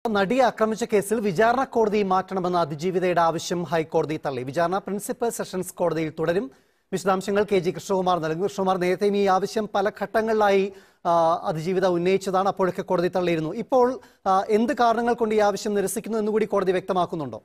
നടിയെ ആക്രമിച്ച കേസിൽ വിചാരണ കോടതി മാറ്റണമെന്ന അതിജീവിതയുടെ ആവശ്യം ഹൈക്കോടതി തള്ളി വിചാരണ പ്രിൻസിപ്പൽ സെഷൻസ് കോടതിയിൽ തുടരും വിശദാംശങ്ങൾ കെ ജി കൃഷ്ണകുമാർ നൽകും കൃഷ്ണകുമാർ നേരത്തെയും ഈ ആവശ്യം പല ഘട്ടങ്ങളിലായി ആ, അതിജീവിത ഉന്നയിച്ചതാണ് അപ്പോഴൊക്കെ കോടതി തള്ളിയിരുന്നു ഇപ്പോൾ ആ, എന്ത് കാരണങ്ങൾ കൊണ്ട് ഈ ആവശ്യം നിരസിക്കുന്നു എന്നുകൂടി കോടതി വ്യക്തമാക്കുന്നുണ്ടോ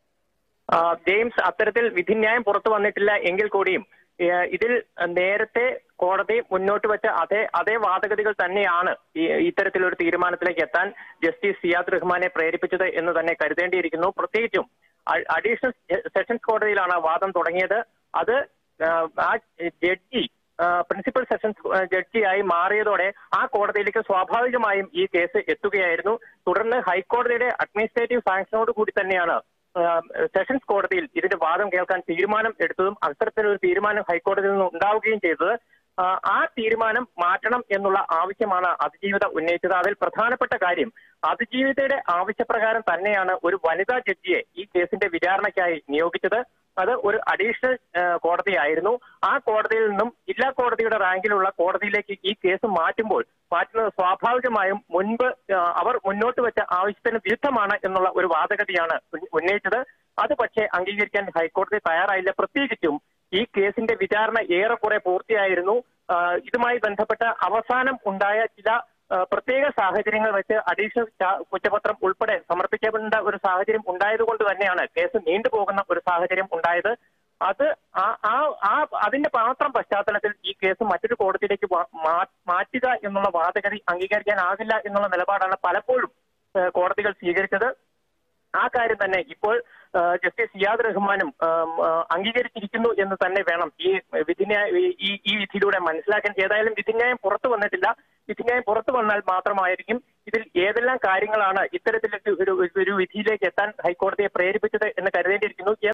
ആ, ജെയിംസ് അത്തരത്തിൽ വിധിന്യായം പുറത്തു വന്നിട്ടില്ല എങ്കിൽ കൂടിയും ഏ, ഇതിൽ നേരത്തെ കോടതി മുന്നോട്ട് വെച്ച അതേ അതേ വാദഗതികൾ തന്നെയാണ് ഈ ഇത്തരത്തിലൊരു തീരുമാനത്തിലേക്ക് എത്താൻ ജസ്റ്റിസ് സിയാദ് റഹ്മാനെ പ്രേരിപ്പിച്ചത് എന്ന് തന്നെ കരുതേണ്ടിയിരിക്കുന്നു പ്രത്യേകിച്ചും അ- അഡീഷണൽ സെഷൻസ് കോടതിയിലാണ് വാദം തുടങ്ങിയത് അത് ആ, ആ ജഡ്ജി ആ, പ്രിൻസിപ്പൽ സെഷൻസ് ആ, ജഡ്ജിയായി മാറിയതോടെ ആ കോടതിയിലേക്ക് സ്വാഭാവികമായും ഈ കേസ് എത്തുകയായിരുന്നു തുടർന്ന് ഹൈക്കോടതിയുടെ അഡ്മിനിസ്ട്രേറ്റീവ് സാങ്ഷനോട് കൂടി തന്നെയാണ് ആ, സെഷൻസ് കോടതിയിൽ ഇതിന്റെ വാദം കേൾക്കാൻ തീരുമാനം എടുത്തതും അത്തരത്തിലൊരു തീരുമാനം ഹൈക്കോടതിയിൽ നിന്ന് ഉണ്ടാവുകയും ചെയ്തത് ആ, ആ തീരുമാനം മാറ്റണം എന്നുള്ള ആവശ്യമാണ് അതിജീവിത ഉന്നയിച്ചത് അതിൽ പ്രധാനപ്പെട്ട കാര്യം അതിജീവിതയുടെ ആവശ്യപ്രകാരം തന്നെയാണ് ഒരു വനിതാ ജഡ്ജിയെ ഈ കേസിന്റെ വിചാരണയ്ക്കായി നിയോഗിച്ചത് അത് ഒരു അഡീഷണൽ ആ, കോടതിയായിരുന്നു ആ കോടതിയിൽ നിന്നും ജില്ലാ കോടതിയുടെ റാങ്കിലുള്ള കോടതിയിലേക്ക് ഈ കേസ് മാറ്റുമ്പോൾ മാറ്റുന്നത് സ്വാഭാവികമായും മുൻപ് ആ, അവർ മുന്നോട്ട് വെച്ച ആവശ്യത്തിന് വിരുദ്ധമാണ് എന്നുള്ള ഒരു വാദഗതിയാണ് ഉന്ന- ഉന്നയിച്ചത് അത് പക്ഷേ അംഗീകരിക്കാൻ ഹൈക്കോടതി തയ്യാറായില്ല പ്രത്യേകിച്ചും ഈ കേസിന്റെ വിചാരണ ഏറെക്കുറെ പൂർത്തിയായിരുന്നു ആ, ഇതുമായി ബന്ധപ്പെട്ട അവസാനം ഉണ്ടായ ചില ആ, പ്രത്യേക സാഹചര്യങ്ങൾ വെച്ച് അഡീഷണൽ ചാ- കുറ്റപത്രം ഉൾപ്പെടെ സമർപ്പിക്കേണ്ട ഒരു സാഹചര്യം ഉണ്ടായതുകൊണ്ട് തന്നെയാണ് കേസ് നീണ്ടുപോകുന്ന ഒരു സാഹചര്യം ഉണ്ടായത് അത് ആ ആ ആ അതിന്റെ മാത്രം പശ്ചാത്തലത്തിൽ ഈ കേസ് മറ്റൊരു കോടതിയിലേക്ക് മാ- മാ- മാറ്റുക എന്നുള്ള വാദഗതി അംഗീകരിക്കാനാകില്ല എന്നുള്ള നിലപാടാണ് പലപ്പോഴും ഏഹ്, കോടതികൾ സ്വീകരിച്ചത് ആ കാര്യം തന്നെ ഇപ്പോൾ ആ, ജസ്റ്റിസ് സിയാദ് റഹ്മാനും ആം, ആ, അംഗീകരിച്ചിരിക്കുന്നു എന്ന് തന്നെ വേണം ഈ വിധിന്യായ ഈ- ഈ ഈ വിധിയിലൂടെ മനസ്സിലാക്കാൻ ഏതായാലും വിധിന്യായം പുറത്തു വന്നിട്ടില്ല വിധിന്യായം പുറത്തു വന്നാൽ മാത്രമായിരിക്കും ഇതിൽ ഏതെല്ലാം കാര്യങ്ങളാണ് ഇത്തരത്തിലൊരു ഒരു ഒരു വിധിയിലേക്ക് എത്താൻ ഹൈക്കോടതിയെ പ്രേരിപ്പിച്ചത് എന്ന് കരുതേണ്ടിയിരിക്കുന്നു